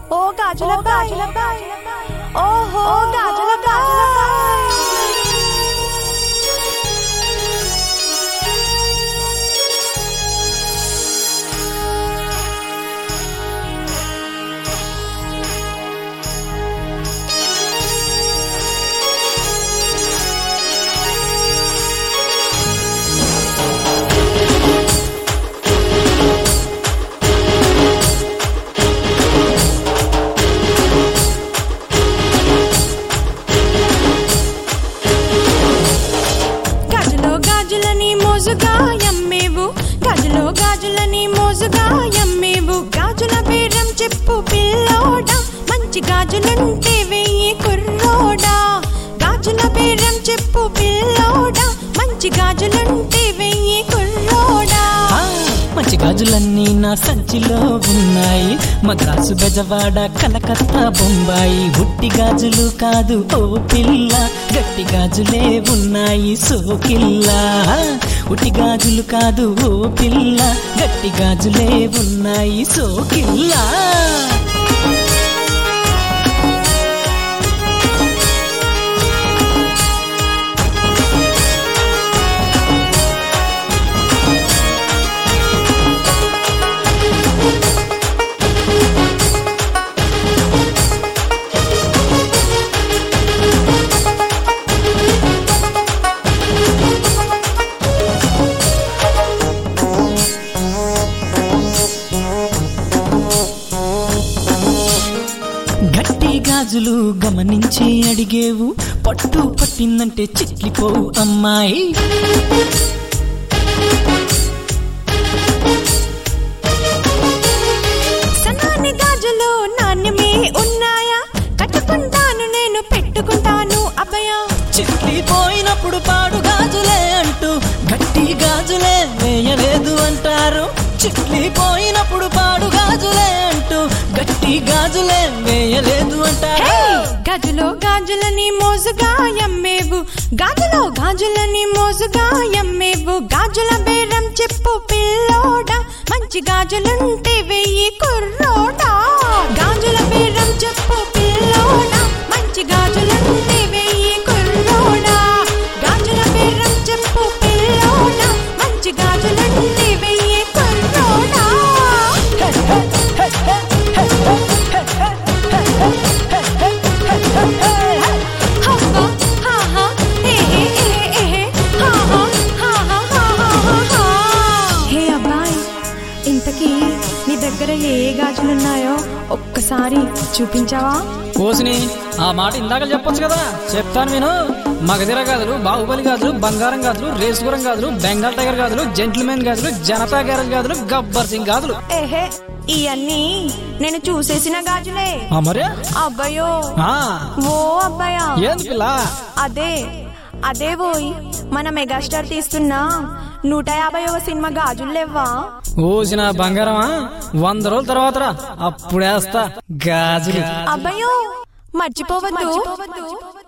ఓ గాజుల గాజుల ఓహో గాజుల గాజుల గాజులో గాజులని మోజుగా ఎమ్మేవు గాజులో గాజులని మోజుగా ఎమ్మేవు గాజుల బేరం చెప్పు పిల్లోడా మంచి గాజులుంటే వెయ్యి కుర్రోడా గాజుల బేరం చెప్పు పిల్లోడా మంచి గాజులుంటే వెయ్యి కుర్రోడా ఆ, మంచి గాజులన్నీ నా సంచిలో ఉన్నాయి మద్రాసు బెజవాడ కలకత్తా బొంబాయి ఉట్టి గాజులు కాదు ఓ పిల్ల గట్టి గాజులే ఉన్నాయి సోకిల్లా ఉట్టి గాజులు కాదు ఓ పిల్ల గట్టి గాజులే ఉన్నాయి సోకిల్లా గట్టి గాజులు గమనించి అడిగేవు పట్టు పట్టిందంటే చిట్లిపోవు అమ్మాయి సన్నాని గాజులు నాణ్యమే ఉన్నాయా కట్టుకుంటాను నేను పెట్టుకుంటాను అభయ చిట్లిపోయినప్పుడు పాడు గాజులే అంటూ గట్టి గాజులే వేయలేదు అంటారు చిట్లిపోయినప్పుడు పాడు గాజులే అంటూ గట్టి గాజులే వేయలేదు అంటారు గాజులో గాజులని మోజుగా ఎమ్మేవు గాజులో గాజులని మోజుగా ఎమ్మేవు గాజుల బేరం చెప్పు పిల్లోడా మంచి గాజులుంటే వెయ్యి కుర్రోడా గాజుల బేరం చెప్పు పిల్లోడా మంచి గాజులుంటే వెయ్యి కుర్రోడా గాజుల బేరం చెప్పు పిల్లోడా మంచి గాజులుంటే వెయ్యి కుర్రోడా హబ్బా హా హా ఏ ఏ ఏ ఏ హా హా హా హా హా హా హా హే అబ్బాయి ఇంతకీ నీ దగ్గర ఏ ఏ గాజులున్నాయో ఒక్కసారి చూపించావా కోసిని ఆ మాట ఇందాక చెప్పొచ్చు కదా చెప్తాను నేను మగధిర గాజులు బాహుబలి గాజులు బంగారం గాజులు రేసుగురం గాజులు బెంగాల్ టైగర్ గాజులు జెంటిల్మెన్ గాజులు జనతా గ్యారేజ్ గాజులు గబ్బర్ సింగ్ గాజులు ఏహే ఇవన్నీ నేను చూసేసిన గాజులే ఆ మరే అబ్బాయో ఆ, ఓ అబ్బాయా ఏంది పిల్ల అదే అదే పోయి మన మెగాస్టార్ తీస్తున్న నూట యాభైవ సినిమా గాజులు లేవా ఓసిన బంగారమా వంద రోజుల తర్వాత రా అప్పుడేస్తా గాజులు అబ్బాయో మర్చిపోవద్దు